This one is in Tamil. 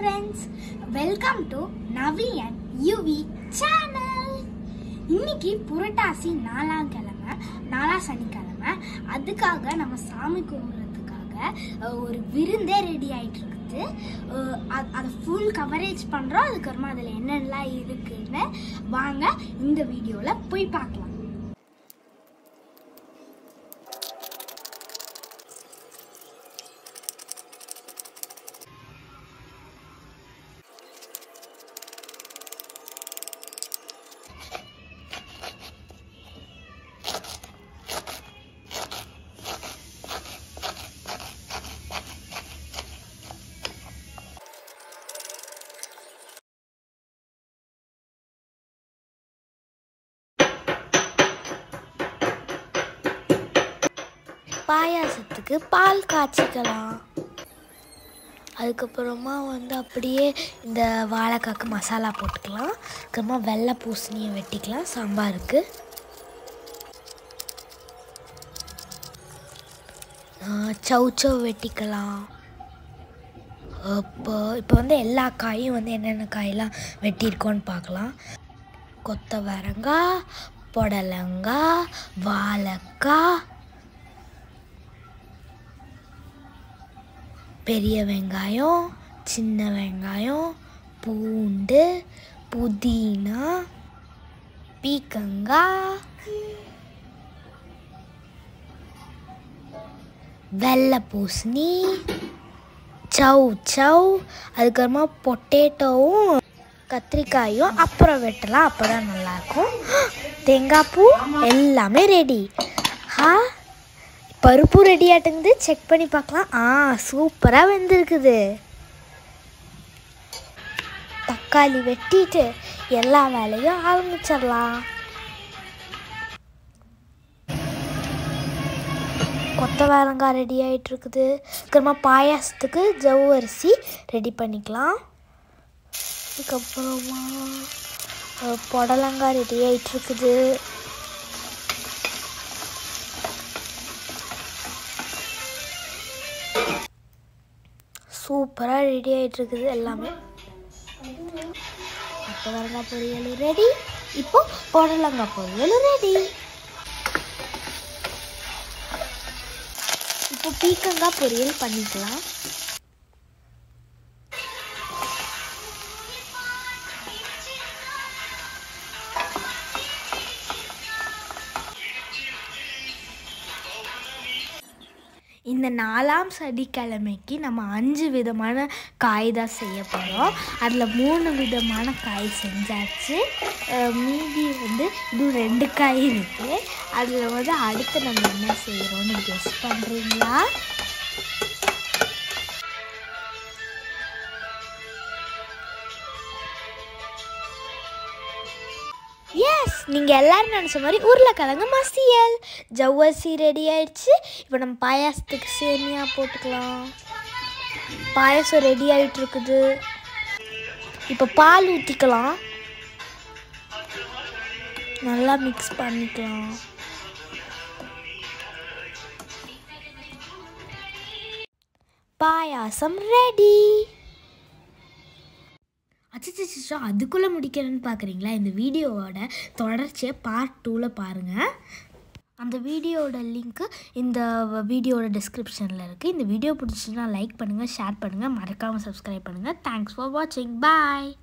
friends welcome to Navi and Yuvi channel இன்னைக்கு புரட்டாசி நாலாம் கிழமை நாலா சனிக்கிழமை அதுக்காக நம்ம சாமி கும்பிட்றதுக்காக அஹ், ஒரு விருந்தே ரெடி ஆயிட்டு இருக்குது அஹ், அ- அதை ஃபுல் கவரேஜ் பண்ணுறோம் அதுக்கப்புறமா அதில் என்னென்னலாம் இருக்குன்னு வாங்க இந்த வீடியோவில் போய் பார்க்கலாம் பாயாசத்துக்கு பால் காய்ச்சிக்கலாம் அதுக்கப்புறமா வந்து அப்படியே இந்த வாழைக்காக்கு மசாலா போட்டுக்கலாம் அதுக்கப்புறமா வெள்ளை பூசணியை வெட்டிக்கலாம் சாம்பாருக்கு சவுச்சவ் வெட்டிக்கலாம் இப்போ இப்போ வந்து எல்லா காயும் வந்து என்னென்ன காயெல்லாம் வெட்டியிருக்கோன்னு பார்க்கலாம் கொத்தவரங்காய் புடலங்காய் வாழைக்காய் பெரிய வெங்காயம் சின்ன வெங்காயம் பூண்டு புதினா பீக்கங்காய் வெள்ளை பூசணி சவ் சவ் அதுக்கப்புறமா பொட்டேட்டோவும் கத்திரிக்காயும் அப்புறம் வெட்டலாம் அப்போ தான் நல்லாயிருக்கும் தேங்காய் பூ எல்லாமே ரெடி ஹா பருப்பு ரெடி ஆட்டுங்குது செக் பண்ணி பார்க்கலாம் ஆ சூப்பராக வெந்திருக்குது தக்காளி வெட்டிட்டு எல்லா வேலையும் ஆரம்பிச்சிடலாம் கொத்தவரங்காய் ரெடி ஆகிட்டு இருக்குது அதுக்கப்புறமா பாயாசத்துக்கு ஜவ் அரிசி ரெடி பண்ணிக்கலாம் அதுக்கப்புறமா அஹ், புடலங்காய் ரெடி ஆகிட்டு இருக்குது சூப்பராக ரெடி ஆகிட்டு இருக்குது எல்லாமே கொத்தவரங்காய் பொரியல் ரெடி இப்போ புடலங்காய் பொரியல் ரெடி இப்போ பீக்கங்காய் பொரியல் பண்ணிக்கலாம் இந்த நாலாம் சனிக்கிழமைக்கு நம்ம அஞ்சு விதமான காய் தான் செய்ய போகிறோம் அதில் மூணு விதமான காய் செஞ்சாச்சு அஹ் மீதி வந்து இன்னும் ரெண்டு காய் இருக்குது அதில் வந்து அடுத்து நம்ம என்ன செய்கிறோம்னு கெஸ் பண்ணுறீங்களா எஸ் நீங்கள் எல்லாரும் நினச்ச மாதிரி உருளைக்கிழங்கு மசியல் ஜவ்வரிசி ரெடி ஆயிடுச்சு இப்போ நம்ம பாயாசத்துக்கு சேமியா போட்டுக்கலாம் பாயாசம் ரெடி ஆகிட்டு இருக்குது இப்போ பால் ஊற்றிக்கலாம் நல்லா மிக்ஸ் பண்ணிக்கலாம் பாயாசம் ரெடி அச்சச்சோ அதுக்குள்ளே முடிக்கிறேன்னு பார்க்குறீங்களா இந்த வீடியோவோட தொடர்ச்சியை பார்ட் டூவில் பாருங்கள் அந்த வீடியோவோட லிங்க்கு இந்த வீடியோவோட டிஸ்கிரிப்ஷனில் இருக்குது இந்த வீடியோ பிடிச்சிச்சுன்னா லைக் பண்ணுங்கள் ஷேர் பண்ணுங்கள் மறக்காமல் சப்ஸ்கிரைப் பண்ணுங்கள் தேங்க்ஸ் ஃபார் வாட்சிங் பாய்